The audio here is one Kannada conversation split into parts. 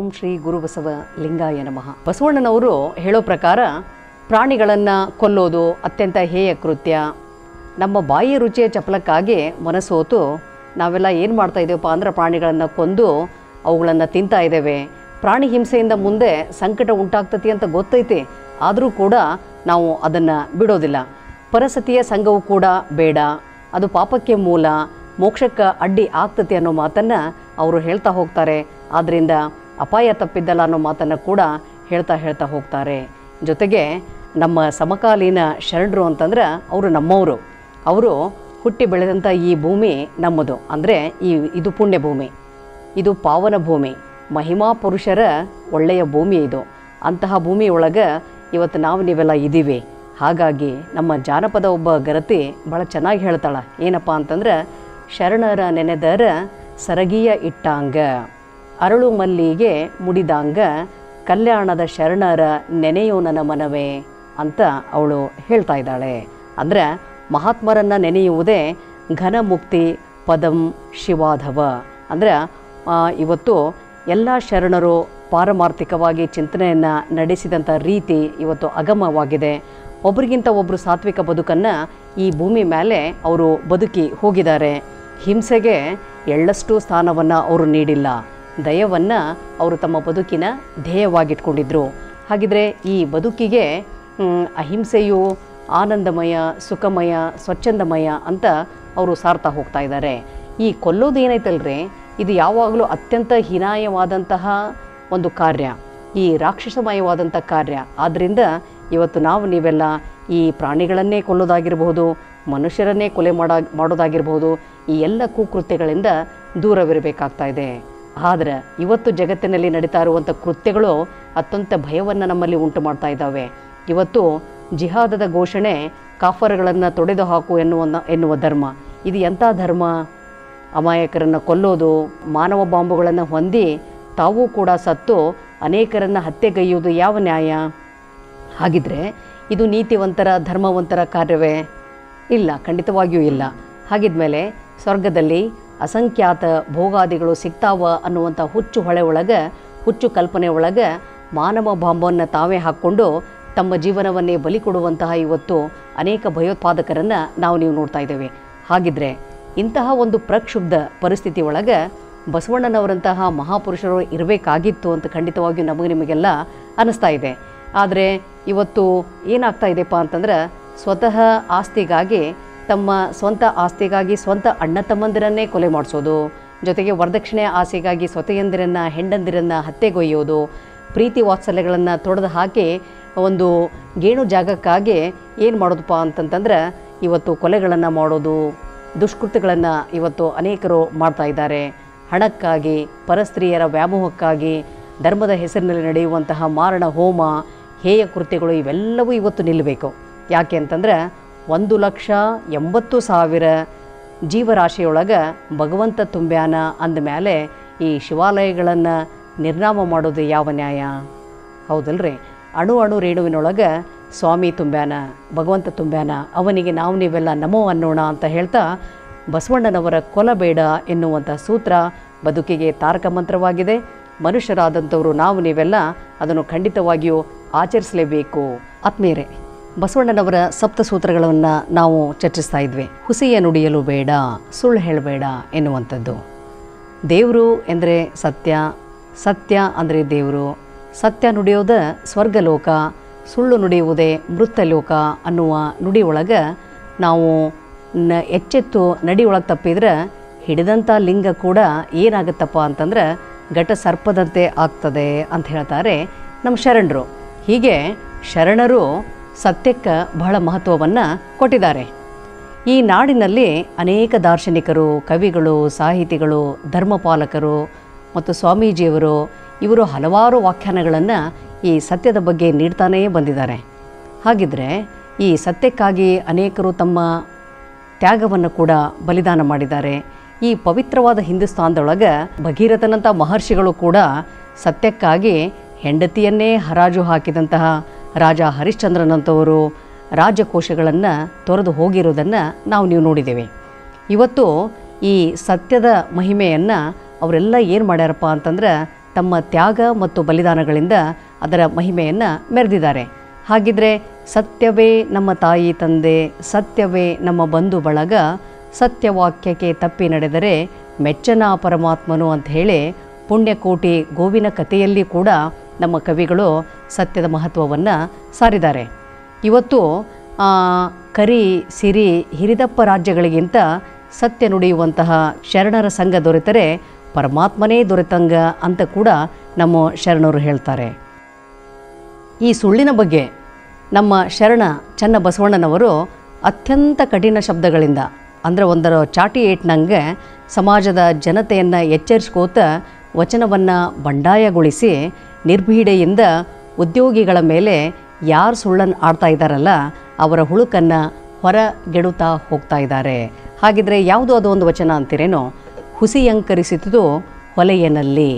ಶ್ರೀ ಗುರುಬಸವ ಲಿಂಗಾಯ ನಮಃ ಬಸವಣ್ಣನವರು ಹೇಳೋ ಪ್ರಕಾರ ಪ್ರಾಣಿಗಳನ್ನು ಕೊಲ್ಲೋದು ಅತ್ಯಂತ ಹೇಯ ಕೃತ್ಯ ನಮ್ಮ ಬಾಯಿ ರುಚಿಯ ಚಪಲಕ್ಕಾಗಿ ಮನಸ್ಸೋತು ನಾವೆಲ್ಲ ಏನು ಮಾಡ್ತಾ ಇದ್ದೇವಪ್ಪ ಅಂದ್ರೆ ಪ್ರಾಣಿಗಳನ್ನು ಕೊಂದು ಅವುಗಳನ್ನು ತಿಂತಾ ಇದ್ದೇವೆ ಪ್ರಾಣಿ ಹಿಂಸೆಯಿಂದ ಮುಂದೆ ಸಂಕಟ ಉಂಟಾಗ್ತತಿ ಅಂತ ಗೊತ್ತೈತಿ ಆದರೂ ಕೂಡ ನಾವು ಅದನ್ನು ಬಿಡೋದಿಲ್ಲ ಪರಸತಿಯ ಸಂಘವು ಕೂಡ ಬೇಡ ಅದು ಪಾಪಕ್ಕೆ ಮೂಲ ಮೋಕ್ಷಕ್ಕೆ ಅಡ್ಡಿ ಆಗ್ತತಿ ಅನ್ನೋ ಮಾತನ್ನು ಅವರು ಹೇಳ್ತಾ ಹೋಗ್ತಾರೆ ಆದ್ದರಿಂದ ಅಪಾಯ ತಪ್ಪಿದ್ದಲ್ಲ ಅನ್ನೋ ಮಾತನ್ನು ಕೂಡ ಹೇಳ್ತಾ ಹೇಳ್ತಾ ಹೋಗ್ತಾರೆ ಜೊತೆಗೆ ನಮ್ಮ ಸಮಕಾಲೀನ ಶರಣರು ಅಂತಂದ್ರೆ ಅವರು ನಮ್ಮವರು ಅವರು ಹುಟ್ಟಿ ಬೆಳೆದಂಥ ಈ ಭೂಮಿ ನಮ್ಮದು ಅಂದರೆ ಈ ಇದು ಪುಣ್ಯ ಭೂಮಿ ಇದು ಪಾವನ ಭೂಮಿ ಮಹಿಮಾ ಪುರುಷರ ಒಳ್ಳೆಯ ಭೂಮಿ ಇದು ಅಂತಹ ಭೂಮಿಯೊಳಗೆ ಇವತ್ತು ನಾವು ನೀವೆಲ್ಲ ಇದ್ದೀವಿ ಹಾಗಾಗಿ ನಮ್ಮ ಜಾನಪದ ಒಬ್ಬ ಗರತಿ ಭಾಳ ಚೆನ್ನಾಗಿ ಹೇಳ್ತಾಳ ಏನಪ್ಪ ಅಂತಂದ್ರೆ ಶರಣರ ನೆನೆದರ ಸರಗಿಯ ಇಟ್ಟಾಂಗ ಅರಳು ಮಲ್ಲಿಗೆ ಮುಡಿದಾಂಗ ಕಲ್ಯಾಣದ ಶರಣರ ನೆನೆಯೋ ನನ್ನ ಮನವೇ ಅಂತ ಅವಳು ಹೇಳ್ತಾ ಇದ್ದಾಳೆ ಅಂದರೆ ಮಹಾತ್ಮರನ್ನು ನೆನೆಯುವುದೇ ಘನ ಮುಕ್ತಿ ಪದಂ ಶಿವಾಧವ ಅಂದರೆ ಇವತ್ತು ಎಲ್ಲ ಶರಣರು ಪಾರಮಾರ್ಥಿಕವಾಗಿ ಚಿಂತನೆಯನ್ನು ನಡೆಸಿದಂಥ ರೀತಿ ಇವತ್ತು ಅಗಮವಾಗಿದೆ ಒಬ್ರಿಗಿಂತ ಒಬ್ಬರು ಸಾತ್ವಿಕ ಬದುಕನ್ನು ಈ ಭೂಮಿ ಮೇಲೆ ಅವರು ಬದುಕಿ ಹೋಗಿದ್ದಾರೆ ಹಿಂಸೆಗೆ ಎಳ್ಳಷ್ಟು ಸ್ಥಾನವನ್ನು ಅವರು ನೀಡಿಲ್ಲ ದಯವನ್ನು ಅವರು ತಮ್ಮ ಬದುಕಿನ ಧ್ಯೇಯವಾಗಿಟ್ಕೊಂಡಿದ್ರು ಹಾಗಿದ್ರೆ ಈ ಬದುಕಿಗೆ ಮ್, ಅಹಿಂಸೆಯು ಆನಂದಮಯ ಸುಖಮಯ ಸ್ವಚ್ಛಂದಮಯ ಅಂತ ಅವರು ಸಾರ್ತಾ ಹೋಗ್ತಾ ಇದ್ದಾರೆ ಈ ಕೊಲ್ಲೋದು ಏನೈತಲ್ರಿ ಇದು ಯಾವಾಗಲೂ ಅತ್ಯಂತ ಹೀನಾಯವಾದಂತಹ ಒಂದು ಕಾರ್ಯ ಈ ರಾಕ್ಷಸಮಯವಾದಂಥ ಕಾರ್ಯ ಆದ್ದರಿಂದ ಇವತ್ತು ನಾವು ನೀವೆಲ್ಲ ಈ ಪ್ರಾಣಿಗಳನ್ನೇ ಕೊಲ್ಲೋದಾಗಿರ್ಬೋದು ಮನುಷ್ಯರನ್ನೇ ಕೊಲೆ ಮಾಡ ಮಾಡೋದಾಗಿರ್ಬೋದು ಈ ಎಲ್ಲ ಕುಕೃತ್ಯಗಳಿಂದ ದೂರವಿರಬೇಕಾಗ್ತಾ ಇದೆ ಆದರೆ ಇವತ್ತು ಜಗತ್ತಿನಲ್ಲಿ ನಡೀತಾ ಇರುವಂಥ ಕೃತ್ಯಗಳು ಅತ್ಯಂತ ಭಯವನ್ನು ನಮ್ಮಲ್ಲಿ ಉಂಟು ಮಾಡ್ತಾ ಇದ್ದಾವೆ ಇವತ್ತು ಜಿಹಾದದ ಘೋಷಣೆ ಕಾಫರ್ಗಳನ್ನು ತೊಡೆದು ಹಾಕು ಎನ್ನುವ ಎನ್ನುವ ಧರ್ಮ ಇದು ಎಂಥ ಧರ್ಮ ಅಮಾಯಕರನ್ನು ಕೊಲ್ಲೋದು ಮಾನವ ಬಾಂಬುಗಳನ್ನು ಹೊಂದಿ ತಾವೂ ಕೂಡ ಸತ್ತು ಅನೇಕರನ್ನು ಹತ್ಯೆಗೈಯುವುದು ಯಾವ ನ್ಯಾಯ ಹಾಗಿದ್ರೆ ಇದು ನೀತಿವಂತರ ಧರ್ಮವಂತರ ಕಾರ್ಯವೇ ಇಲ್ಲ ಖಂಡಿತವಾಗಿಯೂ ಇಲ್ಲ ಹಾಗಿದ್ಮೇಲೆ ಸ್ವರ್ಗದಲ್ಲಿ ಅಸಂಖ್ಯಾತ ಭೋಗಾದಿಗಳು ಸಿಗ್ತಾವ ಅನ್ನುವಂಥ ಹುಚ್ಚು ಹೊಳೆ ಒಳಗೆ ಹುಚ್ಚು ಕಲ್ಪನೆ ಒಳಗೆ ಮಾನವ ಬಾಂಬನ್ನು ತಾವೇ ಹಾಕ್ಕೊಂಡು ತಮ್ಮ ಜೀವನವನ್ನೇ ಬಲಿ ಕೊಡುವಂತಹ ಇವತ್ತು ಅನೇಕ ಭಯೋತ್ಪಾದಕರನ್ನು ನಾವು ನೀವು ನೋಡ್ತಾ ಇದ್ದೇವೆ ಹಾಗಿದ್ರೆ ಇಂತಹ ಒಂದು ಪ್ರಕ್ಷುಬ್ಧ ಪರಿಸ್ಥಿತಿ ಒಳಗೆ ಬಸವಣ್ಣನವರಂತಹ ಮಹಾಪುರುಷರು ಇರಬೇಕಾಗಿತ್ತು ಅಂತ ಖಂಡಿತವಾಗಿಯೂ ನಮಗೆ ನಿಮಗೆಲ್ಲ ಅನ್ನಿಸ್ತಾ ಇದೆ ಆದರೆ ಇವತ್ತು ಏನಾಗ್ತಾ ಇದೆಪ್ಪ ಅಂತಂದ್ರೆ ಸ್ವತಃ ಆಸ್ತಿಗಾಗಿ ತಮ್ಮ ಸ್ವಂತ ಆಸ್ತಿಗಾಗಿ ಸ್ವಂತ ಅಣ್ಣ ತಮ್ಮಂದಿರನ್ನೇ ಕೊಲೆ ಮಾಡಿಸೋದು ಜೊತೆಗೆ ವರದಕ್ಷಿಣೆ ಆಸೆಗಾಗಿ ಸ್ವತೆಯಂದಿರನ್ನು ಹೆಂಡಂದಿರನ್ನು ಹತ್ಯೆಗೊಯ್ಯೋದು ಪ್ರೀತಿ ವಾತ್ಸಲ್ಯಗಳನ್ನು ತೊಡೆದು ಹಾಕಿ ಒಂದು ಗೇಣು ಜಾಗಕ್ಕಾಗಿ ಏನು ಮಾಡೋದಪ್ಪ ಅಂತಂತಂದ್ರೆ ಇವತ್ತು ಕೊಲೆಗಳನ್ನು ಮಾಡೋದು ದುಷ್ಕೃತ್ಯಗಳನ್ನು ಇವತ್ತು ಅನೇಕರು ಮಾಡ್ತಾ ಇದ್ದಾರೆ ಹಣಕ್ಕಾಗಿ ಪರಸ್ತ್ರೀಯರ ವ್ಯಾಮೋಹಕ್ಕಾಗಿ ಧರ್ಮದ ಹೆಸರಿನಲ್ಲಿ ನಡೆಯುವಂತಹ ಮಾರಣ ಹೋಮ ಹೇಯ ಕೃತ್ಯಗಳು ಇವೆಲ್ಲವೂ ಇವತ್ತು ನಿಲ್ಲಬೇಕು ಯಾಕೆ ಅಂತಂದ್ರೆ ಒಂದು ಲಕ್ಷ ಎಂಬತ್ತು ಸಾವಿರ ಜೀವರಾಶಿಯೊಳಗೆ ಭಗವಂತ ತುಂಬ್ಯಾನ ಅಂದಮೇಲೆ ಈ ಶಿವಾಲಯಗಳನ್ನು ನಿರ್ನಾಮ ಮಾಡೋದು ಯಾವ ನ್ಯಾಯ ಹೌದಲ್ರಿ ಅಣು ಅಣು ರೇಣುವಿನೊಳಗೆ ಸ್ವಾಮಿ ತುಂಬ್ಯಾನ ಭಗವಂತ ತುಂಬ್ಯಾನ ಅವನಿಗೆ ನಾವು ನೀವೆಲ್ಲ ನಮೋ ಅನ್ನೋಣ ಅಂತ ಹೇಳ್ತಾ ಬಸವಣ್ಣನವರ ಕೊಲಬೇಡ ಎನ್ನುವಂಥ ಸೂತ್ರ ಬದುಕಿಗೆ ತಾರಕ ಮಂತ್ರವಾಗಿದೆ ಮನುಷ್ಯರಾದಂಥವರು ನಾವು ನೀವೆಲ್ಲ ಅದನ್ನು ಖಂಡಿತವಾಗಿಯೂ ಆಚರಿಸಲೇಬೇಕು ಆತ್ಮೀಯರೇ ಬಸವಣ್ಣನವರ ಸಪ್ತ ಸೂತ್ರಗಳನ್ನು ನಾವು ಚರ್ಚಿಸ್ತಾ ಇದ್ವಿ ಹುಸಿಯ ನುಡಿಯಲು ಬೇಡ ಸುಳ್ಳು ಹೇಳಬೇಡ ಎನ್ನುವಂಥದ್ದು ದೇವರು ಎಂದರೆ ಸತ್ಯ ಸತ್ಯ ಅಂದರೆ ದೇವರು ಸತ್ಯ ನುಡಿಯೋದ ಸ್ವರ್ಗಲೋಕ ಸುಳ್ಳು ನುಡಿಯುವುದೇ ಮೃತಲೋಕ ಅನ್ನುವ ನುಡಿ ಒಳಗೆ ನಾವು ನ ಎಚ್ಚೆತ್ತು ನಡಿ ಒಳಗೆ ತಪ್ಪಿದ್ರೆ ಹಿಡಿದಂಥ ಲಿಂಗ ಕೂಡ ಏನಾಗುತ್ತಪ್ಪ ಅಂತಂದ್ರೆ ಘಟ ಸರ್ಪದಂತೆ ಆಗ್ತದೆ ಅಂತ ಹೇಳ್ತಾರೆ ನಮ್ಮ ಶರಣರು ಹೀಗೆ ಶರಣರು ಸತ್ಯಕ್ಕೆ ಬಹಳ ಮಹತ್ವವನ್ನು ಕೊಟ್ಟಿದ್ದಾರೆ ಈ ನಾಡಿನಲ್ಲಿ ಅನೇಕ ದಾರ್ಶನಿಕರು ಕವಿಗಳು ಸಾಹಿತಿಗಳು ಧರ್ಮಪಾಲಕರು ಮತ್ತು ಸ್ವಾಮೀಜಿಯವರು ಇವರು ಹಲವಾರು ವ್ಯಾಖ್ಯಾನಗಳನ್ನು ಈ ಸತ್ಯದ ಬಗ್ಗೆ ನೀಡ್ತಾನೇ ಬಂದಿದ್ದಾರೆ ಹಾಗಿದ್ರೆ ಈ ಸತ್ಯಕ್ಕಾಗಿ ಅನೇಕರು ತಮ್ಮ ತ್ಯಾಗವನ್ನು ಕೂಡ ಬಲಿದಾನ ಮಾಡಿದ್ದಾರೆ ಈ ಪವಿತ್ರವಾದ ಹಿಂದೂಸ್ತಾನದೊಳಗೆ ಭಗೀರಥನಂಥ ಮಹರ್ಷಿಗಳು ಕೂಡ ಸತ್ಯಕ್ಕಾಗಿ ಹೆಂಡತಿಯನ್ನೇ ಹರಾಜು ಹಾಕಿದಂತಹ ರಾಜ ಹರಿಶ್ಚಂದ್ರನಂಥವರು ರಾಜಕೋಶಗಳನ್ನು ತೊರೆದು ಹೋಗಿರೋದನ್ನು ನಾವು ನೀವು ನೋಡಿದ್ದೇವೆ ಇವತ್ತು ಈ ಸತ್ಯದ ಮಹಿಮೆಯನ್ನು ಅವರೆಲ್ಲ ಏನು ಮಾಡ್ಯಾರಪ್ಪ ಅಂತಂದ್ರೆ ತಮ್ಮ ತ್ಯಾಗ ಮತ್ತು ಬಲಿದಾನಗಳಿಂದ ಅದರ ಮಹಿಮೆಯನ್ನು ಮೆರೆದಿದ್ದಾರೆ ಹಾಗಿದ್ರೆ ಸತ್ಯವೇ ನಮ್ಮ ತಾಯಿ ತಂದೆ ಸತ್ಯವೇ ನಮ್ಮ ಬಂಧು ಬಳಗ ಸತ್ಯವಾಕ್ಯಕ್ಕೆ ತಪ್ಪಿ ನಡೆದರೆ ಮೆಚ್ಚನ ಪರಮಾತ್ಮನು ಅಂತ ಹೇಳಿ ಪುಣ್ಯಕೋಟಿ ಗೋವಿನ ಕಥೆಯಲ್ಲಿ ಕೂಡ ನಮ್ಮ ಕವಿಗಳು ಸತ್ಯದ ಮಹತ್ವವನ್ನು ಸಾರಿದ್ದಾರೆ ಇವತ್ತು ಆ, ಕರಿ ಸಿರಿ ಹಿರಿದಪ್ಪ ರಾಜ್ಯಗಳಿಗಿಂತ ಸತ್ಯ ನುಡಿಯುವಂತಹ ಶರಣರ ಸಂಘ ದೊರೆತರೆ ಪರಮಾತ್ಮನೇ ದೊರೆತಂಗ ಅಂತ ಕೂಡ ನಮ್ಮ ಶರಣರು ಹೇಳ್ತಾರೆ ಈ ಸುಳ್ಳಿನ ಬಗ್ಗೆ ನಮ್ಮ ಶರಣ ಚನ್ನ ಬಸವಣ್ಣನವರು ಅತ್ಯಂತ ಕಠಿಣ ಶಬ್ದಗಳಿಂದ ಅಂದರೆ ಒಂದರ ಚಾಟಿ ಏಟ್ನಂಗೆ ಸಮಾಜದ ಜನತೆಯನ್ನು ಎಚ್ಚರಿಸ್ಕೋತ ವಚನವನ್ನು ಬಂಡಾಯಗೊಳಿಸಿ ನಿರ್ಭೀಡೆಯಿಂದ ಉದ್ಯೋಗಿಗಳ ಮೇಲೆ ಯಾರು ಸುಳ್ಳನ್ನು ಆಡ್ತಾ ಇದ್ದಾರಲ್ಲ ಅವರ ಹುಳುಕನ್ನು ಹೊರಗೆಡುತ್ತಾ ಹೋಗ್ತಾ ಇದ್ದಾರೆ ಹಾಗಿದ್ರೆ ಯಾವುದು ಅದು ಒಂದು ವಚನ ಅಂತೀರೇನೋ ಹುಸಿಯಂಕರಿಸಿದುದು ಹೊಲೆಯನಲ್ಲಿ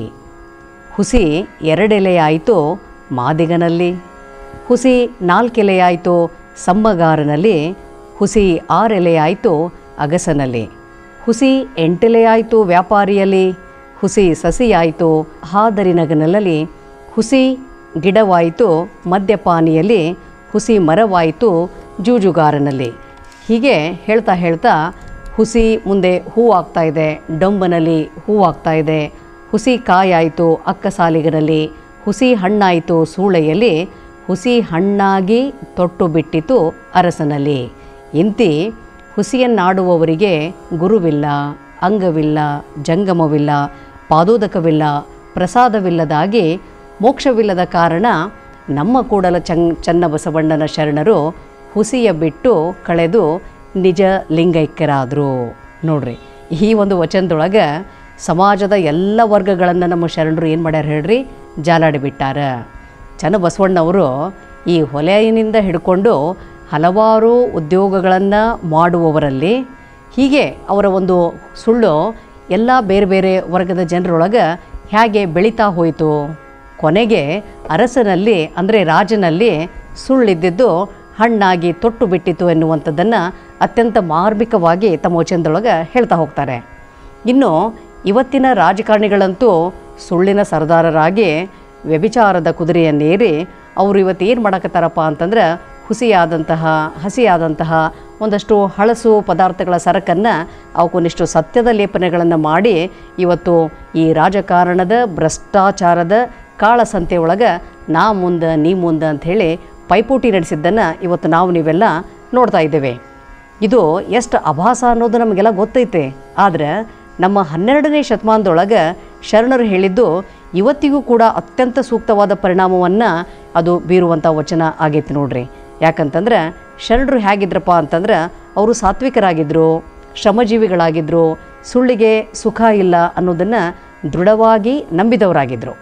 ಹುಸಿ ಎರಡೆಲೆಯಾಯಿತು ಮಾದಿಗನಲ್ಲಿ ಹುಸಿ ನಾಲ್ಕೆಲೆಯಾಯಿತು ಸಮ್ಮಗಾರನಲ್ಲಿ ಹುಸಿ ಆರೆಲೆಯಾಯಿತು ಅಗಸನಲ್ಲಿ ಹುಸಿ ಎಂಟೆಲೆಯಾಯಿತು ವ್ಯಾಪಾರಿಯಲ್ಲಿ ಹುಸಿ ಸಸಿಯಾಯಿತು ಹಾದರಿನಗನಲ್ಲಿ ಹುಸಿ ಗಿಡವಾಯಿತು ಮದ್ಯಪಾನಿಯಲ್ಲಿ ಹುಸಿ ಮರವಾಯಿತು ಜೂಜುಗಾರನಲ್ಲಿ ಹೀಗೆ ಹೇಳ್ತಾ ಹೇಳ್ತಾ ಹುಸಿ ಮುಂದೆ ಹೂವಾಗ್ತಾ ಇದೆ ಡೊಂಬನಲ್ಲಿ ಹೂವಾಗ್ತಾ ಇದೆ ಹುಸಿ ಕಾಯಾಯಿತು ಅಕ್ಕಸಾಲಿಗನಲ್ಲಿ ಹುಸಿ ಹಣ್ಣಾಯಿತು ಸೂಳೆಯಲ್ಲಿ ಹುಸಿ ಹಣ್ಣಾಗಿ ತೊಟ್ಟು ಬಿಟ್ಟಿತು ಅರಸನಲ್ಲಿ ಇಂತಿ ಹುಸಿಯನ್ನಾಡುವವರಿಗೆ ಗುರುವಿಲ್ಲ ಅಂಗವಿಲ್ಲ ಜಂಗಮವಿಲ್ಲ ಪಾದೋದಕವಿಲ್ಲ ಪ್ರಸಾದವಿಲ್ಲದಾಗಿ ಮೋಕ್ಷವಿಲ್ಲದ ಕಾರಣ ನಮ್ಮ ಕೂಡಲ ಚನ್ ಚನ್ನಬಸವಣ್ಣನ ಶರಣರು ಹುಸಿಯ ಬಿಟ್ಟು ಕಳೆದು ನಿಜ ಲಿಂಗೈಕ್ಯರಾದರು ನೋಡ್ರಿ ಈ ಒಂದು ವಚನದೊಳಗೆ ಸಮಾಜದ ಎಲ್ಲ ವರ್ಗಗಳನ್ನು ನಮ್ಮ ಶರಣರು ಏನು ಮಾಡ್ಯಾರ ಹೇಳ್ರಿ ಜಾಲಾಡಿಬಿಟ್ಟಾರ ಚನ್ನಬಸವಣ್ಣವರು ಈ ಹೊಲೆಯಿನಿಂದ ಹಿಡ್ಕೊಂಡು ಹಲವಾರು ಉದ್ಯೋಗಗಳನ್ನು ಮಾಡುವವರಲ್ಲಿ ಹೀಗೆ ಅವರ ಒಂದು ಸುಳ್ಳು ಎಲ್ಲ ಬೇರೆ ಬೇರೆ ವರ್ಗದ ಜನರೊಳಗೆ ಹೇಗೆ ಬೆಳೀತಾ ಹೋಯಿತು ಕೊನೆಗೆ ಅರಸನಲ್ಲಿ ಅಂದರೆ ರಾಜನಲ್ಲಿ ಸುಳ್ಳಿದ್ದಿದ್ದು ಹಣ್ಣಾಗಿ ತೊಟ್ಟು ಬಿಟ್ಟಿತು ಎನ್ನುವಂಥದ್ದನ್ನು ಅತ್ಯಂತ ಮಾರ್ಮಿಕವಾಗಿ ತಮ್ಮ ವಚನದೊಳಗೆ ಹೇಳ್ತಾ ಹೋಗ್ತಾರೆ ಇನ್ನು ಇವತ್ತಿನ ರಾಜಕಾರಣಿಗಳಂತೂ ಸುಳ್ಳಿನ ಸರದಾರರಾಗಿ ವ್ಯಭಿಚಾರದ ಕುದುರೆಯನ್ನೇರಿ ಅವರು ಇವತ್ತು ಏನು ಮಾಡಕತ್ತಾರಪ್ಪ ಅಂತಂದ್ರೆ ಹುಸಿಯಾದಂತಹ ಹಸಿಯಾದಂತಹ ಒಂದಷ್ಟು ಹಳಸು ಪದಾರ್ಥಗಳ ಸರಕನ್ನು ಅವಕ್ಕೊಂದಿಷ್ಟು ಸತ್ಯದ ಲೇಪನೆಗಳನ್ನು ಮಾಡಿ ಇವತ್ತು ಈ ರಾಜಕಾರಣದ ಭ್ರಷ್ಟಾಚಾರದ ಕಾಳಸಂತೆ ಒಳಗೆ ನಾ ಮುಂದೆ ನೀ ಮುಂದೆ ಅಂಥೇಳಿ ಪೈಪೋಟಿ ನಡೆಸಿದ್ದನ್ನು ಇವತ್ತು ನಾವು ನೀವೆಲ್ಲ ನೋಡ್ತಾ ಇದ್ದೇವೆ ಇದು ಎಷ್ಟು ಅಭಾಸ ಅನ್ನೋದು ನಮಗೆಲ್ಲ ಗೊತ್ತೈತೆ ಆದರೆ ನಮ್ಮ ಹನ್ನೆರಡನೇ ಶತಮಾನದೊಳಗೆ ಶರಣರು ಹೇಳಿದ್ದು ಇವತ್ತಿಗೂ ಕೂಡ ಅತ್ಯಂತ ಸೂಕ್ತವಾದ ಪರಿಣಾಮವನ್ನು ಅದು ಬೀರುವಂಥ ವಚನ ಆಗೈತಿ ನೋಡ್ರಿ ಯಾಕಂತಂದ್ರೆ ಶರಣರು ಹೇಗಿದ್ರಪ್ಪ ಅಂತಂದ್ರೆ ಅವರು ಸಾತ್ವಿಕರಾಗಿದ್ದರು ಶ್ರಮಜೀವಿಗಳಾಗಿದ್ದರು ಸುಳ್ಳಿಗೆ ಸುಖ ಇಲ್ಲ ಅನ್ನೋದನ್ನು ದೃಢವಾಗಿ ನಂಬಿದವರಾಗಿದ್ದರು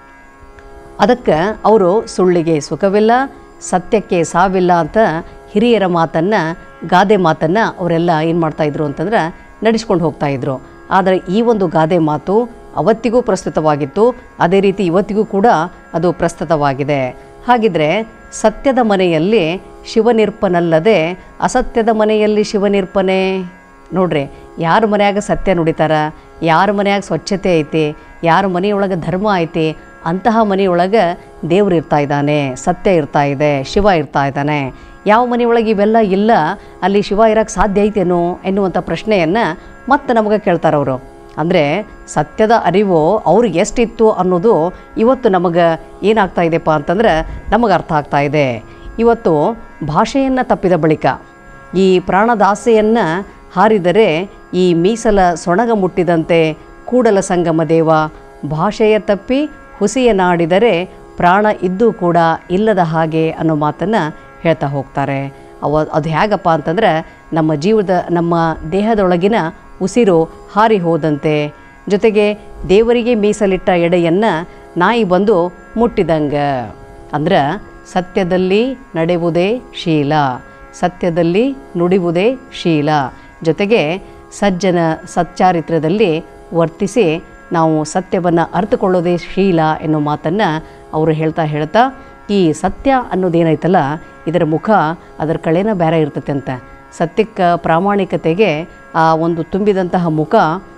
ಅದಕ್ಕೆ ಅವರು ಸುಳ್ಳಿಗೆ ಸುಖವಿಲ್ಲ ಸತ್ಯಕ್ಕೆ ಸಾವಿಲ್ಲ ಅಂತ ಹಿರಿಯರ ಮಾತನ್ನು ಗಾದೆ ಮಾತನ್ನು ಅವರೆಲ್ಲ ಏನು ಮಾಡ್ತಾಯಿದ್ರು ಅಂತಂದ್ರೆ ನಡೆಸ್ಕೊಂಡು ಹೋಗ್ತಾಯಿದ್ರು ಆದರೆ ಈ ಒಂದು ಗಾದೆ ಮಾತು ಅವತ್ತಿಗೂ ಪ್ರಸ್ತುತವಾಗಿತ್ತು ಅದೇ ರೀತಿ ಇವತ್ತಿಗೂ ಕೂಡ ಅದು ಪ್ರಸ್ತುತವಾಗಿದೆ ಹಾಗಿದ್ರೆ ಸತ್ಯದ ಮನೆಯಲ್ಲಿ ಶಿವನಿರ್ಪನಲ್ಲದೆ ಅಸತ್ಯದ ಮನೆಯಲ್ಲಿ ಶಿವನಿರ್ಪನೆ ನೋಡ್ರಿ ಯಾರ ಮನ್ಯಾಗ ಸತ್ಯ ನುಡಿತಾರ ಯಾರ ಮನ್ಯಾಗ ಸ್ವಚ್ಛತೆ ಐತಿ ಯಾರ ಮನೆಯೊಳಗೆ ಧರ್ಮ ಐತಿ ಅಂತಹ ಮನೆಯೊಳಗೆ ದೇವ್ರು ಇರ್ತಾ ಇದ್ದಾನೆ ಸತ್ಯ ಇರ್ತಾ ಇದೆ ಶಿವ ಇರ್ತಾ ಇದ್ದಾನೆ ಯಾವ ಮನೆಯೊಳಗೆ ಇವೆಲ್ಲ ಇಲ್ಲ ಅಲ್ಲಿ ಶಿವ ಇರೋಕ್ಕೆ ಸಾಧ್ಯ ಐತೇನೋ ಎನ್ನುವಂಥ ಪ್ರಶ್ನೆಯನ್ನು ಮತ್ತೆ ನಮಗೆ ಕೇಳ್ತಾರೆ ಅವರು ಅಂದರೆ ಸತ್ಯದ ಅರಿವು ಅವ್ರಿಗೆ ಎಷ್ಟಿತ್ತು ಅನ್ನೋದು ಇವತ್ತು ನಮಗೆ ಏನಾಗ್ತಾ ಇದೆಪ್ಪ ಅಂತಂದ್ರೆ ನಮಗೆ ಅರ್ಥ ಆಗ್ತಾ ಇದೆ ಇವತ್ತು ಭಾಷೆಯನ್ನು ತಪ್ಪಿದ ಬಳಿಕ ಈ ಪ್ರಾಣದಾಸೆಯನ್ನು ಹಾರಿದರೆ ಈ ಮೀಸಲ ಸೊಣಗ ಮುಟ್ಟಿದಂತೆ ಕೂಡಲ ಸಂಗಮ ದೇವ ಭಾಷೆಯ ತಪ್ಪಿ ಹುಸಿಯ ನಾಡಿದರೆ ಪ್ರಾಣ ಇದ್ದೂ ಕೂಡ ಇಲ್ಲದ ಹಾಗೆ ಅನ್ನೋ ಮಾತನ್ನು ಹೇಳ್ತಾ ಹೋಗ್ತಾರೆ ಅವ ಅದು ಹೇಗಪ್ಪ ಅಂತಂದ್ರೆ ನಮ್ಮ ಜೀವದ ನಮ್ಮ ದೇಹದೊಳಗಿನ ಉಸಿರು ಹಾರಿ ಹೋದಂತೆ ಜೊತೆಗೆ ದೇವರಿಗೆ ಮೀಸಲಿಟ್ಟ ಎಡೆಯನ್ನು ನಾಯಿ ಬಂದು ಮುಟ್ಟಿದಂಗೆ ಅಂದ್ರೆ ಸತ್ಯದಲ್ಲಿ ನಡೆಯುವುದೇ ಶೀಲ ಸತ್ಯದಲ್ಲಿ ನುಡಿಯುವುದೇ ಶೀಲ ಜೊತೆಗೆ ಸಜ್ಜನ ಸಚ್ಚಾರಿತ್ರದಲ್ಲಿ ವರ್ತಿಸಿ ನಾವು ಸತ್ಯವನ್ನು ಅರ್ಥಕೊಳ್ಳೋದೇ ಶೀಲ ಎನ್ನೋ ಮಾತನ್ನು ಅವರು ಹೇಳ್ತಾ ಹೇಳ್ತಾ ಈ ಸತ್ಯ ಅನ್ನೋದೇನೈತಲ್ಲ ಇದರ ಮುಖ ಅದರ ಕಳೆನ ಬೇರೆ ಇರ್ತತೆ ಅಂತ ಸತ್ಯಕ್ಕೆ ಪ್ರಾಮಾಣಿಕತೆಗೆ ಆ ಒಂದು ತುಂಬಿದಂತಹ ಮುಖ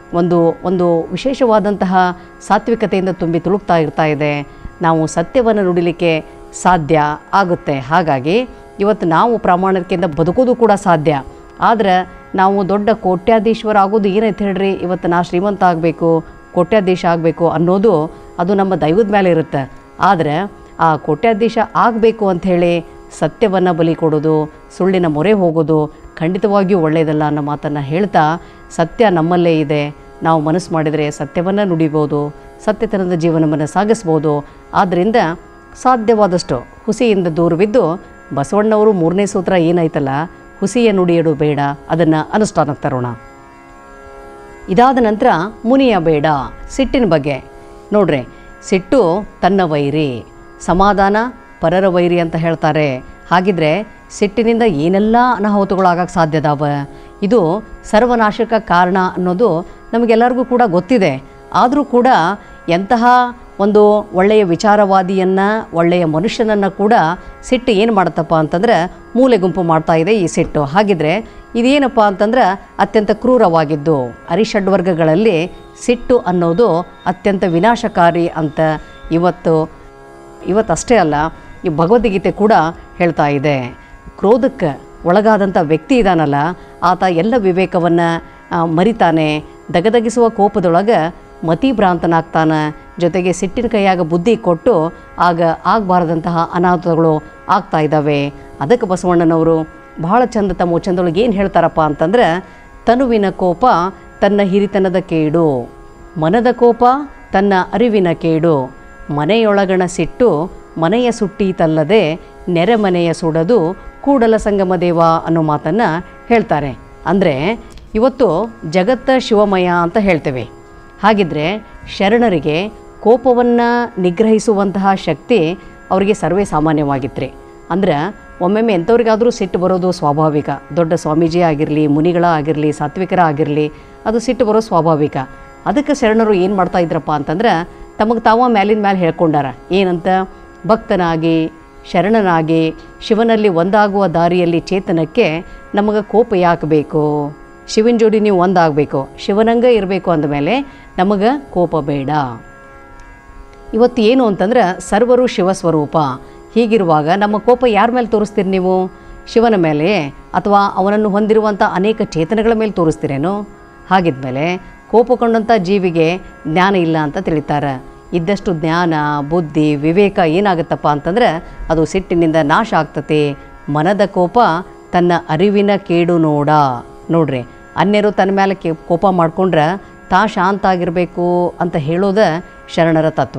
ಒಂದು ಒಂದು ವಿಶೇಷವಾದಂತಹ ಸಾತ್ವಿಕತೆಯಿಂದ ತುಂಬಿ ತುಳುಕ್ತಾ ಇರ್ತಾ ಇದೆ ನಾವು ಸತ್ಯವನ್ನು ನುಡಿಲಿಕ್ಕೆ ಸಾಧ್ಯ ಆಗುತ್ತೆ ಹಾಗಾಗಿ ಇವತ್ತು ನಾವು ಪ್ರಾಮಾಣಿಕೆಯಿಂದ ಬದುಕೋದು ಕೂಡ ಸಾಧ್ಯ ಆದರೆ ನಾವು ದೊಡ್ಡ ಕೋಟ್ಯಾಧೀಶ್ವರ ಆಗೋದು ಏನೈತೆ ಹೇಳ್ರಿ ಇವತ್ತು ನಾ ಶ್ರೀಮಂತ ಆಗಬೇಕು ಕೋಟ್ಯಾಧೀಶ ಆಗಬೇಕು ಅನ್ನೋದು ಅದು ನಮ್ಮ ದೈವದ ಮೇಲೆ ಇರುತ್ತೆ ಆದರೆ ಆ ಕೋಟ್ಯಾಧೀಶ ಆಗಬೇಕು ಅಂಥೇಳಿ ಸತ್ಯವನ್ನು ಬಲಿ ಕೊಡೋದು ಸುಳ್ಳಿನ ಮೊರೆ ಹೋಗೋದು ಖಂಡಿತವಾಗಿಯೂ ಒಳ್ಳೆಯದಲ್ಲ ಅನ್ನೋ ಮಾತನ್ನು ಹೇಳ್ತಾ ಸತ್ಯ ನಮ್ಮಲ್ಲೇ ಇದೆ ನಾವು ಮನಸ್ಸು ಮಾಡಿದರೆ ಸತ್ಯವನ್ನು ನುಡಿಬೋದು ಸತ್ಯತನದ ಜೀವನವನ್ನು ಸಾಗಿಸ್ಬೋದು ಆದ್ದರಿಂದ ಸಾಧ್ಯವಾದಷ್ಟು ಹುಸಿಯಿಂದ ದೂರವಿದ್ದು ಬಸವಣ್ಣವರು ಮೂರನೇ ಸೂತ್ರ ಏನಾಯ್ತಲ್ಲ ಹುಸಿಯ ನುಡಿಯಡು ಬೇಡ ಅದನ್ನು ಅನುಷ್ಠಾನಕ್ಕೆ ತರೋಣ ಇದಾದ ನಂತರ ಮುನಿಯ ಬೇಡ ಸಿಟ್ಟಿನ ಬಗ್ಗೆ ನೋಡ್ರಿ ಸಿಟ್ಟು ತನ್ನ ವೈರಿ ಸಮಾಧಾನ ಪರರ ವೈರಿ ಅಂತ ಹೇಳ್ತಾರೆ ಹಾಗಿದ್ರೆ ಸಿಟ್ಟಿನಿಂದ ಏನೆಲ್ಲ ಅನಾಹುತಗಳಾಗಕ್ಕೆ ಸಾಧ್ಯದಾವ ಇದು ಸರ್ವನಾಶಕ ಕಾರಣ ಅನ್ನೋದು ನಮಗೆಲ್ಲರಿಗೂ ಕೂಡ ಗೊತ್ತಿದೆ ಆದರೂ ಕೂಡ ಎಂತಹ ಒಂದು ಒಳ್ಳೆಯ ವಿಚಾರವಾದಿಯನ್ನು ಒಳ್ಳೆಯ ಮನುಷ್ಯನನ್ನು ಕೂಡ ಸಿಟ್ಟು ಏನು ಮಾಡುತ್ತಪ್ಪ ಅಂತಂದ್ರೆ ಮೂಲೆ ಗುಂಪು ಮಾಡ್ತಾ ಇದೆ ಈ ಸಿಟ್ಟು ಹಾಗಿದ್ರೆ ಇದೇನಪ್ಪ ಅಂತಂದ್ರೆ ಅತ್ಯಂತ ಕ್ರೂರವಾಗಿದ್ದು ಅರಿಷಡ್ವರ್ಗಗಳಲ್ಲಿ ಸಿಟ್ಟು ಅನ್ನೋದು ಅತ್ಯಂತ ವಿನಾಶಕಾರಿ ಅಂತ ಇವತ್ತು ಇವತ್ತಷ್ಟೇ ಅಲ್ಲ ಈ ಭಗವದ್ಗೀತೆ ಕೂಡ ಹೇಳ್ತಾ ಇದೆ ಕ್ರೋಧಕ್ಕೆ ಒಳಗಾದಂಥ ವ್ಯಕ್ತಿ ಇದಾನಲ್ಲ ಆತ ಎಲ್ಲ ವಿವೇಕವನ್ನು ಮರಿತಾನೆ ದಗದಗಿಸುವ ಕೋಪದೊಳಗೆ ಮತಿಭ್ರಾಂತನಾಗ್ತಾನೆ ಜೊತೆಗೆ ಸಿಟ್ಟಿನ ಕೈಯಾಗ ಬುದ್ಧಿ ಕೊಟ್ಟು ಆಗ ಆಗಬಾರದಂತಹ ಅನಾಹುತಗಳು ಆಗ್ತಾ ಇದ್ದಾವೆ ಅದಕ್ಕೆ ಬಸವಣ್ಣನವರು ಬಹಳ ಚಂದ ತಮ್ಮ ಚಂದೊಳಗೆ ಏನು ಹೇಳ್ತಾರಪ್ಪ ಅಂತಂದ್ರೆ ತನುವಿನ ಕೋಪ ತನ್ನ ಹಿರಿತನದ ಕೇಡು ಮನದ ಕೋಪ ತನ್ನ ಅರಿವಿನ ಕೇಡು ಮನೆಯೊಳಗಣ ಸಿಟ್ಟು ಮನೆಯ ಸುಟ್ಟೀತಲ್ಲದೆ ನೆರೆಮನೆಯ ಸುಡದು ಕೂಡಲ ಸಂಗಮ ದೇವ ಅನ್ನೋ ಮಾತನ್ನು ಹೇಳ್ತಾರೆ ಅಂದರೆ ಇವತ್ತು ಜಗತ್ತ ಶಿವಮಯ ಅಂತ ಹೇಳ್ತೇವೆ ಹಾಗಿದ್ರೆ ಶರಣರಿಗೆ ಕೋಪವನ್ನು ನಿಗ್ರಹಿಸುವಂತಹ ಶಕ್ತಿ ಅವರಿಗೆ ಸರ್ವೇ ಸಾಮಾನ್ಯವಾಗಿತ್ತು ಅಂದ್ರೆ ಒಮ್ಮೊಮ್ಮೆ ಎಂಥವ್ರಿಗಾದರೂ ಸಿಟ್ಟು ಬರೋದು ಸ್ವಾಭಾವಿಕ ದೊಡ್ಡ ಸ್ವಾಮೀಜಿ ಆಗಿರಲಿ ಮುನಿಗಳ ಆಗಿರಲಿ ಸಾತ್ವಿಕರ ಆಗಿರಲಿ ಅದು ಸಿಟ್ಟು ಬರೋದು ಸ್ವಾಭಾವಿಕ ಅದಕ್ಕೆ ಶರಣರು ಏನು ಮಾಡ್ತಾ ಇದ್ರಪ್ಪ ಅಂತಂದ್ರೆ ತಮಗೆ ತಾವ ಮ್ಯಾಲಿನ ಮ್ಯಾಲೆ ಹೇಳ್ಕೊಂಡಾರ ಏನಂತ ಭಕ್ತನಾಗಿ ಶರಣನಾಗಿ ಶಿವನಲ್ಲಿ ಒಂದಾಗುವ ದಾರಿಯಲ್ಲಿ ಚೇತನಕ್ಕೆ ನಮಗೆ ಕೋಪ ಯಾಕೆ ಬೇಕು ಶಿವನ ಜೋಡಿ ನೀವು ಒಂದಾಗಬೇಕು ಶಿವನಂಗೆ ಇರಬೇಕು ಅಂದಮೇಲೆ ನಮಗೆ ಕೋಪ ಬೇಡ ಇವತ್ತು ಏನು ಅಂತಂದ್ರೆ ಸರ್ವರು ಶಿವಸ್ವರೂಪ ಹೀಗಿರುವಾಗ ನಮ್ಮ ಕೋಪ ಯಾರ ಮೇಲೆ ತೋರಿಸ್ತೀರಿ ನೀವು ಶಿವನ ಮೇಲೆ ಅಥವಾ ಅವನನ್ನು ಹೊಂದಿರುವಂಥ ಅನೇಕ ಚೇತನಗಳ ಮೇಲೆ ತೋರಿಸ್ತೀರೇನು ಹಾಗಿದ್ಮೇಲೆ ಕೋಪಗೊಂಡಂಥ ಜೀವಿಗೆ ಜ್ಞಾನ ಇಲ್ಲ ಅಂತ ತಿಳಿತಾರೆ ಇದ್ದಷ್ಟು ಜ್ಞಾನ ಬುದ್ಧಿ ವಿವೇಕ ಏನಾಗುತ್ತಪ್ಪ ಅಂತಂದ್ರೆ ಅದು ಸಿಟ್ಟಿನಿಂದ ನಾಶ ಆಗ್ತತೆ ಮನದ ಕೋಪ ತನ್ನ ಅರಿವಿನ ಕೇಡು ನೋಡ ನೋಡ್ರಿ ಅನ್ಯರು ತನ್ನ ಮೇಲೆ ಕೇ ಕೋಪ ಮಾಡ್ಕೊಂಡ್ರೆ ತಾ ಶಾಂತ ಆಗಿರಬೇಕು ಅಂತ ಹೇಳೋದ ಶರಣರ ತತ್ವ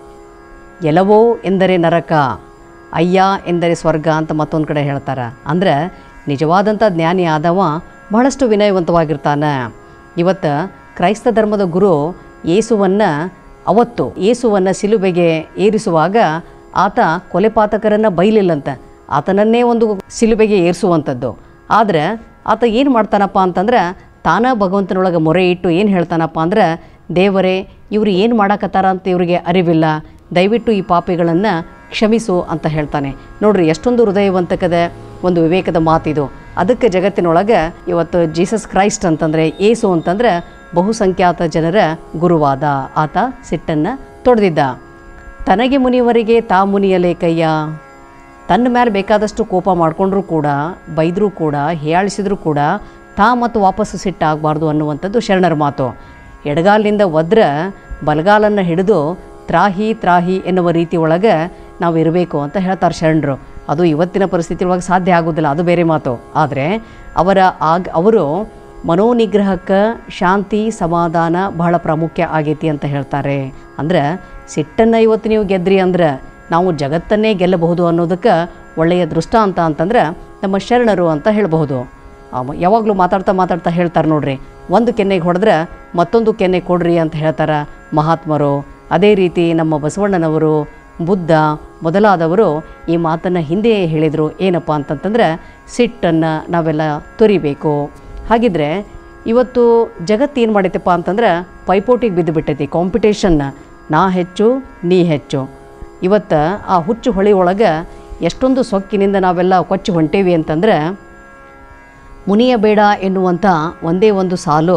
ಎಲವೋ ಎಂದರೆ ನರಕ ಅಯ್ಯ ಎಂದರೆ ಸ್ವರ್ಗ ಅಂತ ಮತ್ತೊಂದು ಕಡೆ ಹೇಳ್ತಾರೆ ಅಂದ್ರೆ ನಿಜವಾದಂಥ ಜ್ಞಾನಿ ಆದವ ಬಹಳಷ್ಟು ವಿನಯವಂತವಾಗಿರ್ತಾನೆ ಇವತ್ತು ಕ್ರೈಸ್ತ ಧರ್ಮದ ಗುರು ಯೇಸುವನ್ನು ಅವತ್ತು ಯೇಸುವನ್ನು ಸಿಲುಬೆಗೆ ಏರಿಸುವಾಗ ಆತ ಕೊಲೆಪಾತಕರನ್ನು ಬೈಲಿಲ್ಲಂತ ಆತನನ್ನೇ ಒಂದು ಸಿಲುಬೆಗೆ ಏರಿಸುವಂಥದ್ದು ಆದರೆ ಆತ ಏನು ಮಾಡ್ತಾನಪ್ಪ ಅಂತಂದ್ರೆ ತಾನ ಭಗವಂತನೊಳಗೆ ಮೊರೆ ಇಟ್ಟು ಏನು ಹೇಳ್ತಾನಪ್ಪ ಅಂದ್ರೆ ದೇವರೇ ಇವರು ಏನು ಮಾಡಕತ್ತಾರ ಅಂತ ಇವರಿಗೆ ಅರಿವಿಲ್ಲ ದಯವಿಟ್ಟು ಈ ಪಾಪಿಗಳನ್ನು ಕ್ಷಮಿಸು ಅಂತ ಹೇಳ್ತಾನೆ ನೋಡ್ರಿ ಎಷ್ಟೊಂದು ಹೃದಯವಂತಕದ ಒಂದು ವಿವೇಕದ ಮಾತಿದು ಅದಕ್ಕೆ ಜಗತ್ತಿನೊಳಗೆ ಇವತ್ತು ಜೀಸಸ್ ಕ್ರೈಸ್ಟ್ ಅಂತಂದರೆ ಏಸು ಅಂತಂದ್ರೆ ಬಹುಸಂಖ್ಯಾತ ಜನರ ಗುರುವಾದ ಆತ ಸಿಟ್ಟನ್ನು ತೊಡೆದಿದ್ದ ತನಗೆ ಮುನಿಯವರಿಗೆ ತಾ ಮುನಿಯಲೇಕಯ್ಯ ತನ್ನ ಮೇಲೆ ಬೇಕಾದಷ್ಟು ಕೋಪ ಮಾಡಿಕೊಂಡ್ರೂ ಕೂಡ ಬೈದರೂ ಕೂಡ ಹೀಯಾಳಿಸಿದ್ರು ಕೂಡ ತಾ ಮತ್ತು ವಾಪಸ್ಸು ಸಿಟ್ಟಾಗಬಾರ್ದು ಅನ್ನುವಂಥದ್ದು ಶರಣರ ಮಾತು ಎಡಗಾಲಿನಿಂದ ಒದ್ರ ಬಲಗಾಲನ್ನು ಹಿಡಿದು ತ್ರಾಹಿ ತ್ರಾಹಿ ಎನ್ನುವ ರೀತಿ ಒಳಗೆ ನಾವು ಇರಬೇಕು ಅಂತ ಹೇಳ್ತಾರೆ ಶರಣರು ಅದು ಇವತ್ತಿನ ಪರಿಸ್ಥಿತಿ ಒಳಗೆ ಸಾಧ್ಯ ಆಗೋದಿಲ್ಲ ಅದು ಬೇರೆ ಮಾತು ಆದರೆ ಅವರ ಆಗ ಅವರು ಮನೋನಿಗ್ರಹಕ್ಕೆ ಶಾಂತಿ ಸಮಾಧಾನ ಬಹಳ ಪ್ರಾಮುಖ್ಯ ಆಗೈತಿ ಅಂತ ಹೇಳ್ತಾರೆ ಅಂದ್ರೆ ಸಿಟ್ಟನ್ನು ಇವತ್ತು ನೀವು ಗೆದ್ರಿ ಅಂದ್ರೆ ನಾವು ಜಗತ್ತನ್ನೇ ಗೆಲ್ಲಬಹುದು ಅನ್ನೋದಕ್ಕೆ ಒಳ್ಳೆಯ ದೃಷ್ಟಾಂತ ಅಂತಂದ್ರೆ ನಮ್ಮ ಶರಣರು ಅಂತ ಹೇಳಬಹುದು ಆಮ- ಯಾವಾಗಲೂ ಮಾತಾಡ್ತಾ ಮಾತಾಡ್ತಾ ಹೇಳ್ತಾರೆ ನೋಡ್ರಿ ಒಂದು ಕೆನ್ನೆಗೆ ಹೊಡೆದ್ರೆ ಮತ್ತೊಂದು ಕೆನ್ನೆ ಕೊಡ್ರಿ ಅಂತ ಹೇಳ್ತಾರೆ ಮಹಾತ್ಮರು ಅದೇ ರೀತಿ ನಮ್ಮ ಬಸವಣ್ಣನವರು ಬುದ್ಧ ಮೊದಲಾದವರು ಈ ಮಾತನ್ನು ಹಿಂದೆ ಹೇಳಿದರು ಏನಪ್ಪ ಅಂತಂತಂದ್ರೆ ಸಿಟ್ಟನ್ನು ನಾವೆಲ್ಲ ತೊರಿಬೇಕು ಹಾಗಿದ್ರೆ ಇವತ್ತು ಜಗತ್ತು ಏನು ಮಾಡೈತಪ್ಪ ಅಂತಂದ್ರೆ ಪೈಪೋಟಿಗೆ ಬಿದ್ದು ಬಿಟ್ಟೈತಿ ಕಾಂಪಿಟೇಷನ್ನ ನಾ ಹೆಚ್ಚು ನೀ ಹೆಚ್ಚು ಇವತ್ತು ಆ ಹುಚ್ಚು ಹೊಳಿ ಒಳಗೆ ಎಷ್ಟೊಂದು ಸೊಕ್ಕಿನಿಂದ ನಾವೆಲ್ಲ ಕೊಚ್ಚಿ ಹೊಂಟೇವಿ ಅಂತಂದ್ರೆ ಮುನಿಯ ಬೇಡ ಎನ್ನುವಂಥ ಒಂದೇ ಒಂದು ಸಾಲು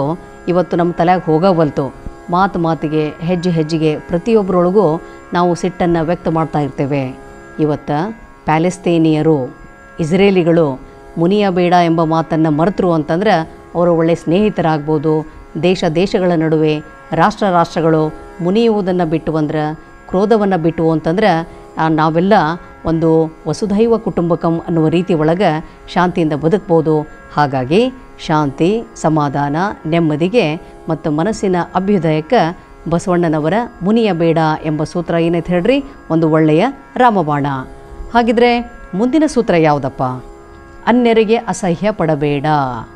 ಇವತ್ತು ನಮ್ಮ ತಲೆಯಾಗ ಹೋಗವಲ್ತು ಮಾತು ಮಾತಿಗೆ ಹೆಜ್ಜೆ ಹೆಜ್ಜೆಗೆ ಪ್ರತಿಯೊಬ್ಬರೊಳಗೂ ನಾವು ಸಿಟ್ಟನ್ನು ವ್ಯಕ್ತ ಮಾಡ್ತಾ ಇರ್ತೇವೆ ಇವತ್ತು ಪ್ಯಾಲೆಸ್ತೇನಿಯರು ಇಸ್ರೇಲಿಗಳು ಮುನಿಯ ಬೇಡ ಎಂಬ ಮಾತನ್ನು ಮರೆತರು ಅಂತಂದ್ರೆ ಅವರು ಒಳ್ಳೆಯ ಸ್ನೇಹಿತರಾಗ್ಬೋದು ದೇಶ ದೇಶಗಳ ನಡುವೆ ರಾಷ್ಟ್ರ ರಾಷ್ಟ್ರಗಳು ಮುನಿಯುವುದನ್ನು ಬಿಟ್ಟು ಅಂದ್ರೆ ಕ್ರೋಧವನ್ನು ಬಿಟ್ಟು ಅಂತಂದ್ರೆ ಆ, ನಾವೆಲ್ಲ ಒಂದು ವಸುಧೈವ ಕುಟುಂಬಕಂ ಅನ್ನುವ ರೀತಿ ಒಳಗೆ ಶಾಂತಿಯಿಂದ ಬದುಕ್ಬೋದು ಹಾಗಾಗಿ ಶಾಂತಿ ಸಮಾಧಾನ ನೆಮ್ಮದಿಗೆ ಮತ್ತು ಮನಸ್ಸಿನ ಅಭ್ಯುದಯಕ್ಕೆ ಬಸವಣ್ಣನವರ ಮುನಿಯ ಬೇಡ ಎಂಬ ಸೂತ್ರ ಏನೈತೆ ಹೇಳ್ರಿ ಒಂದು ಒಳ್ಳೆಯ ರಾಮಬಾಣ ಹಾಗಿದ್ರೆ ಮುಂದಿನ ಸೂತ್ರ ಯಾವುದಪ್ಪ ಅನ್ಯರಿಗೆ ಅಸಹ್ಯ ಪಡಬೇಡ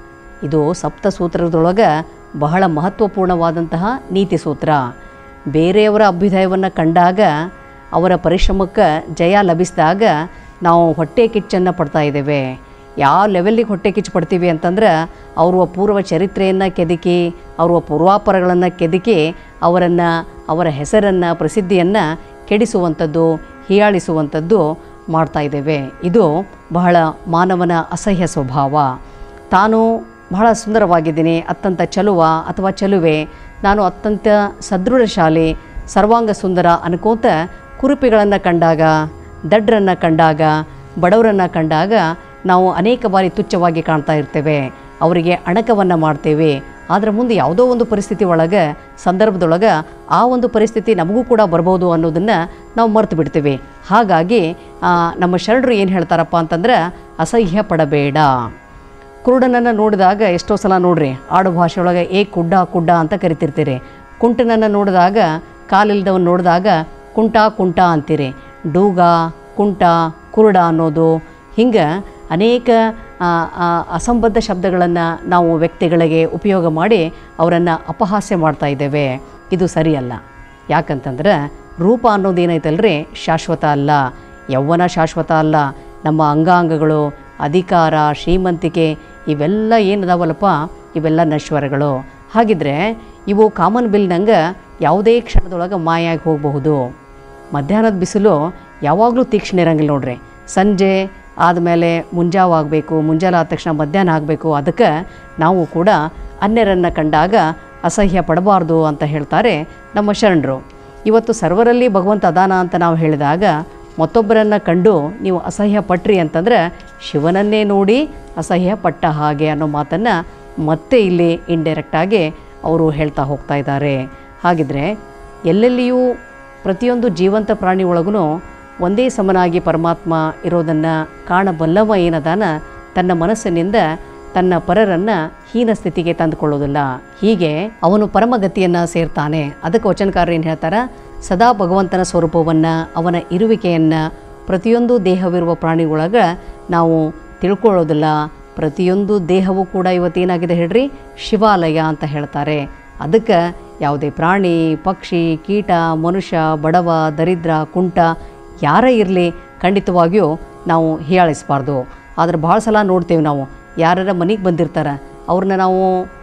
ಇದು ಸಪ್ತ ಸೂತ್ರದೊಳಗೆ ಬಹಳ ಮಹತ್ವಪೂರ್ಣವಾದಂತಹ ನೀತಿ ಸೂತ್ರ ಬೇರೆಯವರ ಅಭ್ಯುದಯವನ್ನು ಕಂಡಾಗ ಅವರ ಪರಿಶ್ರಮಕ್ಕೆ ಜಯ ಲಭಿಸಿದಾಗ ನಾವು ಹೊಟ್ಟೆ ಕಿಚ್ಚನ್ನು ಪಡ್ತಾ ಇದ್ದೇವೆ ಯಾವ ಲೆವೆಲ್ಲಿಗೆ ಹೊಟ್ಟೆ ಕಿಚ್ಚು ಪಡ್ತೀವಿ ಅಂತಂದ್ರೆ ಅವ್ರ ಪೂರ್ವ ಚರಿತ್ರೆಯನ್ನು ಕೆದಕಿ ಅವ್ರ ಪೂರ್ವಾಪರಗಳನ್ನು ಕೆದಕಿ ಅವರನ್ನು ಅವರ ಹೆಸರನ್ನು ಪ್ರಸಿದ್ಧಿಯನ್ನು ಕೆಡಿಸುವಂಥದ್ದು ಹೀಯಾಳಿಸುವಂಥದ್ದು ಮಾಡ್ತಾ ಇದ್ದೇವೆ ಇದು ಬಹಳ ಮಾನವನ ಅಸಹ್ಯ ಸ್ವಭಾವ ತಾನು ಬಹಳ ಸುಂದರವಾಗಿದ್ದೀನಿ ಅತ್ಯಂತ ಚಲುವ ಅಥವಾ ಚಲುವೆ ನಾನು ಅತ್ಯಂತ ಸದೃಢಶಾಲಿ ಸರ್ವಾಂಗ ಸುಂದರ ಅನ್ಕೋತ ಕುರುಪಿಗಳನ್ನು ಕಂಡಾಗ ದಡ್ರನ್ನು ಕಂಡಾಗ ಬಡವರನ್ನು ಕಂಡಾಗ ನಾವು ಅನೇಕ ಬಾರಿ ತುಚ್ಛವಾಗಿ ಕಾಣ್ತಾ ಇರ್ತೇವೆ ಅವರಿಗೆ ಅಣಕವನ್ನು ಮಾಡ್ತೇವೆ ಆದರೆ ಮುಂದೆ ಯಾವುದೋ ಒಂದು ಪರಿಸ್ಥಿತಿ ಒಳಗೆ ಸಂದರ್ಭದೊಳಗೆ ಆ ಒಂದು ಪರಿಸ್ಥಿತಿ ನಮಗೂ ಕೂಡ ಬರ್ಬೋದು ಅನ್ನೋದನ್ನು ನಾವು ಮರೆತು ಬಿಡ್ತೀವಿ ಹಾಗಾಗಿ ಆ, ನಮ್ಮ ಶರಣರು ಏನು ಹೇಳ್ತಾರಪ್ಪ ಅಂತಂದ್ರೆ ಅಸಹ್ಯ ಪಡಬೇಡ ಕುರುಡನನ್ನು ನೋಡಿದಾಗ ಎಷ್ಟೋ ಸಲ ನೋಡ್ರಿ ಆಡು ಭಾಷೆ ಒಳಗೆ ಏ ಕುಡ್ಡ ಕುಡ್ಡ ಅಂತ ಕರಿತಿರ್ತೀರಿ ಕುಂಟನನ್ನು ನೋಡಿದಾಗ ಕಾಲಿಲ್ದವನ್ನ ನೋಡಿದಾಗ ಕುಂಟ ಕುಂಟ ಅಂತೀರಿ ಡೂಗ ಕುಂಟ ಕುರುಡ ಅನ್ನೋದು ಹಿಂಗೆ ಅನೇಕ ಆ, ಆ, ಅಸಂಬದ್ಧ ಶಬ್ದಗಳನ್ನು ನಾವು ವ್ಯಕ್ತಿಗಳಿಗೆ ಉಪಯೋಗ ಮಾಡಿ ಅವರನ್ನು ಅಪಹಾಸ್ಯ ಮಾಡ್ತಾ ಇದ್ದೇವೆ ಇದು ಸರಿಯಲ್ಲ ಯಾಕಂತಂದ್ರೆ ರೂಪ ಅನ್ನೋದು ಏನೈತಲ್ರಿ ಶಾಶ್ವತ ಅಲ್ಲ ಯೌವನ ಶಾಶ್ವತ ಅಲ್ಲ ನಮ್ಮ ಅಂಗಾಂಗಗಳು ಅಧಿಕಾರ ಶ್ರೀಮಂತಿಕೆ ಇವೆಲ್ಲ ಏನದಾವಲ್ಲಪ್ಪ ಇವೆಲ್ಲ ನಶ್ವರಗಳು ಹಾಗಿದ್ರೆ ಇವು ಕಾಮನ್ ಬಿಲ್ನಂಗೆ ಯಾವುದೇ ಕ್ಷಣದೊಳಗೆ ಮಾಯಾಗಿ ಹೋಗಬಹುದು ಮಧ್ಯಾಹ್ನದ ಬಿಸಿಲು ಯಾವಾಗಲೂ ತೀಕ್ಷ್ಣ ಇರಂಗಿಲ್ಲ ನೋಡ್ರಿ ಸಂಜೆ ಆದಮೇಲೆ ಮುಂಜಾವು ಆಗಬೇಕು ಮುಂಜಾನೆ ಆದ ತಕ್ಷಣ ಮಧ್ಯಾಹ್ನ ಆಗಬೇಕು ಅದಕ್ಕೆ ನಾವು ಕೂಡ ಅನ್ಯರನ್ನು ಕಂಡಾಗ ಅಸಹ್ಯ ಪಡಬಾರ್ದು ಅಂತ ಹೇಳ್ತಾರೆ ನಮ್ಮ ಶರಣರು ಇವತ್ತು ಸರ್ವರಲ್ಲಿ ಭಗವಂತ ಅದಾನ ಅಂತ ನಾವು ಹೇಳಿದಾಗ ಮತ್ತೊಬ್ಬರನ್ನು ಕಂಡು ನೀವು ಅಸಹ್ಯ ಪಟ್ರಿ ಅಂತಂದ್ರೆ ಶಿವನನ್ನೇ ನೋಡಿ ಅಸಹ್ಯ ಪಟ್ಟ ಹಾಗೆ ಅನ್ನೋ ಮಾತನ್ನು ಮತ್ತೆ ಇಲ್ಲಿ ಇಂಡೈರೆಕ್ಟಾಗಿ ಅವರು ಹೇಳ್ತಾ ಹೋಗ್ತಾ ಇದ್ದಾರೆ ಹಾಗಿದ್ರೆ ಎಲ್ಲೆಲ್ಲಿಯೂ ಪ್ರತಿಯೊಂದು ಜೀವಂತ ಪ್ರಾಣಿ ಒಳಗೂ ಒಂದೇ ಸಮನಾಗಿ ಪರಮಾತ್ಮ ಇರೋದನ್ನು ಕಾಣಬಲ್ಲವ ಏನದಾನ ತನ್ನ ಮನಸ್ಸಿನಿಂದ ತನ್ನ ಪರರನ್ನು ಹೀನ ಸ್ಥಿತಿಗೆ ತಂದುಕೊಳ್ಳೋದಿಲ್ಲ ಹೀಗೆ ಅವನು ಪರಮಗತಿಯನ್ನು ಸೇರ್ತಾನೆ ಅದಕ್ಕೆ ವಚನಕಾರರು ಏನು ಹೇಳ್ತಾರೆ ಸದಾ ಭಗವಂತನ ಸ್ವರೂಪವನ್ನು ಅವನ ಇರುವಿಕೆಯನ್ನು ಪ್ರತಿಯೊಂದು ದೇಹವಿರುವ ಪ್ರಾಣಿಗಳೊಳಗೆ ನಾವು ತಿಳ್ಕೊಳ್ಳೋದಿಲ್ಲ ಪ್ರತಿಯೊಂದು ದೇಹವೂ ಕೂಡ ಇವತ್ತೇನಾಗಿದೆ ಹೇಳ್ರಿ ಶಿವಾಲಯ ಅಂತ ಹೇಳ್ತಾರೆ ಅದಕ್ಕೆ ಯಾವುದೇ ಪ್ರಾಣಿ ಪಕ್ಷಿ ಕೀಟ ಮನುಷ್ಯ ಬಡವ ದರಿದ್ರ ಕುಂಟ ಯಾರೇ ಇರಲಿ ಖಂಡಿತವಾಗಿಯೂ ನಾವು ಹೀಯಾಳಿಸಬಾರ್ದು ಆದ್ರೆ ಭಾಳ ಸಲ ನೋಡ್ತೇವೆ ನಾವು ಯಾರ ಮನೆಗೆ ಬಂದಿರ್ತಾರೆ ಅವ್ರನ್ನ ನಾವು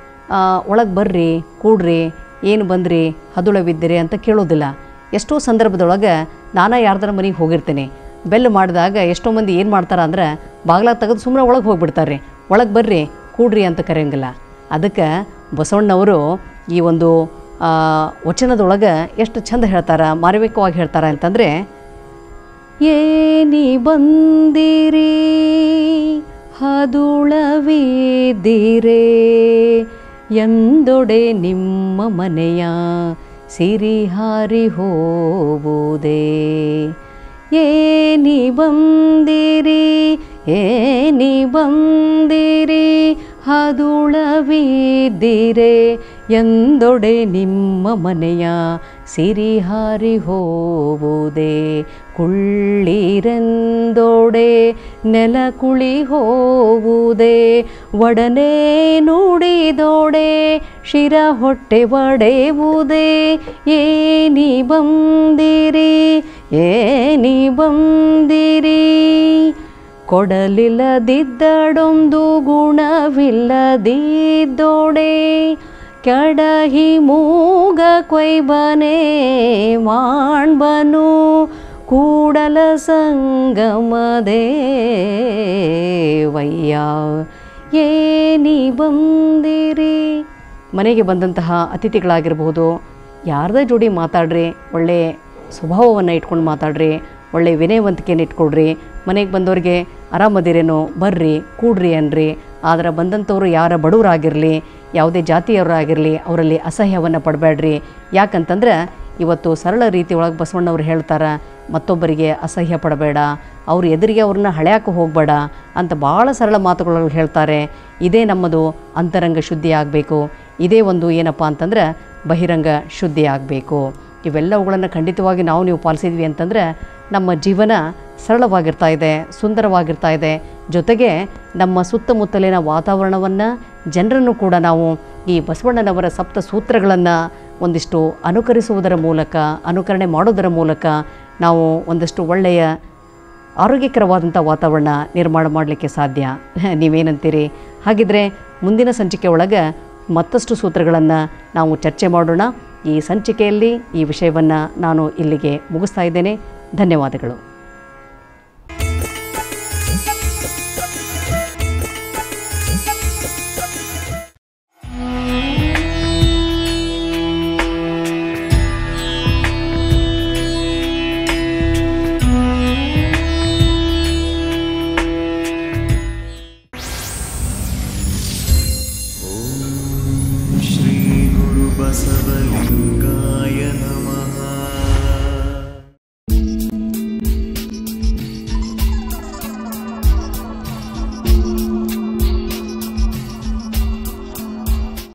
ಒಳಗೆ ಬರ್ರಿ ಕೂಡ್ರಿ ಏನು ಬಂದ್ರಿ ಹದುಳವಿದ್ದೀರಿ ಅಂತ ಕೇಳೋದಿಲ್ಲ ಎಷ್ಟೋ ಸಂದರ್ಭದೊಳಗೆ ನಾನೇ ಯಾರ್ದಾರ ಮನೆಗೆ ಹೋಗಿರ್ತೀನಿ ಬೆಲ್ ಮಾಡಿದಾಗ ಎಷ್ಟೋ ಮಂದಿ ಏನು ಮಾಡ್ತಾರೆ ಅಂದ್ರೆ ಬಾಗ್ಲ ತೆಗೆದು ಸುಮ್ಮನೆ ಒಳಗೆ ಹೋಗ್ಬಿಡ್ತಾರೆ ಒಳಗೆ ಬರ್ರಿ ಕೂಡ್ರಿ ಅಂತ ಕರೆಯಂಗಿಲ್ಲ ಅದಕ್ಕೆ ಬಸವಣ್ಣವರು ಈ ಒಂದು ಆ, ವಚನದೊಳಗೆ ಎಷ್ಟು ಚಂದ ಹೇಳ್ತಾರೆ ಮಾರ್ಮಿಕವಾಗಿ ಹೇಳ್ತಾರೆ ಅಂತಂದರೆ ಏನಿ ಬಂದಿರಿ ಹದುಳವಿದ್ದೀರೆ ಎಂದೊಡೆ ನಿಮ್ಮ ಮನೆಯ ಸಿರಿಹಾರಿ ಹೋವುದೇ ಏನಿ ಬಂದಿರಿ ಏನಿ ಬಂದಿರಿ ಹದುಳವಿದ್ದೀರೆ ಎಂದೊಡೆ ನಿಮ್ಮ ಮನೆಯ ಸಿರಿಹಾರಿ ಹೋವುದೇ ಕುಳ್ಳಿರೆಂದೊಡೆ ನೆಲ ಕುಳಿ ಹೋವುದೇ ಒಡನೆ ನುಡಿದೋಡೆ ಶಿರ ಹೊಟ್ಟೆ ಒಡೆವುದೇ ಏನಿ ಬಂದಿರಿ ಏನಿ ಬಂದಿರಿ ಕೊಡಲಿಲ್ಲದಿದ್ದಡೊಂದು ಗುಣವಿಲ್ಲದಿದ್ದೋಡೆ ಕೆಡಹಿ ಮೂಗ ಕೊಯ್ಬನೆ ಮಾಣ್ಬನು ಕೂಡಲ ಸಂಗಮದೇವಯ್ಯ ಏನಿ ಬಂದಿರಿ ಮನೆಗೆ ಬಂದಂತಹ ಅತಿಥಿಗಳಾಗಿರ್ಬೋದು ಯಾರದೇ ಜೋಡಿ ಮಾತಾಡ್ರಿ ಒಳ್ಳೆಯ ಸ್ವಭಾವವನ್ನು ಇಟ್ಕೊಂಡು ಮಾತಾಡ್ರಿ ಒಳ್ಳೆ ವಿನಯವಂತಿಕೆಯನ್ನು ಇಟ್ಕೊಳ್ರಿ ಮನೆಗೆ ಬಂದವ್ರಿಗೆ ಆರಾಮದಿರೇನೋ ಬರ್ರಿ ಕೂಡ್ರಿ ಅನ್ರಿ ಆದರೆ ಬಂದಂಥವ್ರು ಯಾರ ಬಡವರಾಗಿರಲಿ ಯಾವುದೇ ಜಾತಿಯವರಾಗಿರಲಿ ಅವರಲ್ಲಿ ಅಸಹ್ಯವನ್ನು ಪಡಬೇಡ್ರಿ ಯಾಕಂತಂದ್ರೆ ಇವತ್ತು ಸರಳ ರೀತಿ ಒಳಗೆ ಬಸವಣ್ಣವ್ರು ಹೇಳ್ತಾರೆ ಮತ್ತೊಬ್ಬರಿಗೆ ಅಸಹ್ಯ ಪಡಬೇಡ ಅವ್ರ ಎದುರಿಗೆ ಅವ್ರನ್ನ ಹಳೆಯಕ್ಕೆ ಹೋಗಬೇಡ ಅಂತ ಭಾಳ ಸರಳ ಮಾತುಗಳು ಹೇಳ್ತಾರೆ ಇದೇ ನಮ್ಮದು ಅಂತರಂಗ ಶುದ್ಧಿ ಆಗಬೇಕು ಇದೇ ಒಂದು ಏನಪ್ಪ ಅಂತಂದ್ರೆ ಬಹಿರಂಗ ಶುದ್ಧಿ ಆಗಬೇಕು ಇವೆಲ್ಲವುಗಳನ್ನು ಖಂಡಿತವಾಗಿ ನಾವು ನೀವು ಪಾಲಿಸಿದ್ವಿ ಅಂತಂದರೆ ನಮ್ಮ ಜೀವನ ಸರಳವಾಗಿರ್ತಾ ಇದೆ ಸುಂದರವಾಗಿರ್ತಾ ಇದೆ ಜೊತೆಗೆ ನಮ್ಮ ಸುತ್ತಮುತ್ತಲಿನ ವಾತಾವರಣವನ್ನು ಜನರನ್ನು ಕೂಡ ನಾವು ಈ ಬಸವಣ್ಣನವರ ಸಪ್ತ ಸೂತ್ರಗಳನ್ನು ಒಂದಿಷ್ಟು ಅನುಕರಿಸುವುದರ ಮೂಲಕ ಅನುಕರಣೆ ಮಾಡೋದರ ಮೂಲಕ ನಾವು ಒಂದಷ್ಟು ಒಳ್ಳೆಯ ಆರೋಗ್ಯಕರವಾದಂಥ ವಾತಾವರಣ ನಿರ್ಮಾಣ ಮಾಡಲಿಕ್ಕೆ ಸಾಧ್ಯ ನೀವೇನಂತೀರಿ ಹಾಗಿದ್ರೆ ಮುಂದಿನ ಸಂಚಿಕೆ ಒಳಗೆ ಮತ್ತಷ್ಟು ಸೂತ್ರಗಳನ್ನು ನಾವು ಚರ್ಚೆ ಮಾಡೋಣ ಈ ಸಂಚಿಕೆಯಲ್ಲಿ ಈ ವಿಷಯವನ್ನು ನಾನು ಇಲ್ಲಿಗೆ ಮುಗಿಸ್ತಾ ಇದ್ದೇನೆ ಧನ್ಯವಾದಗಳು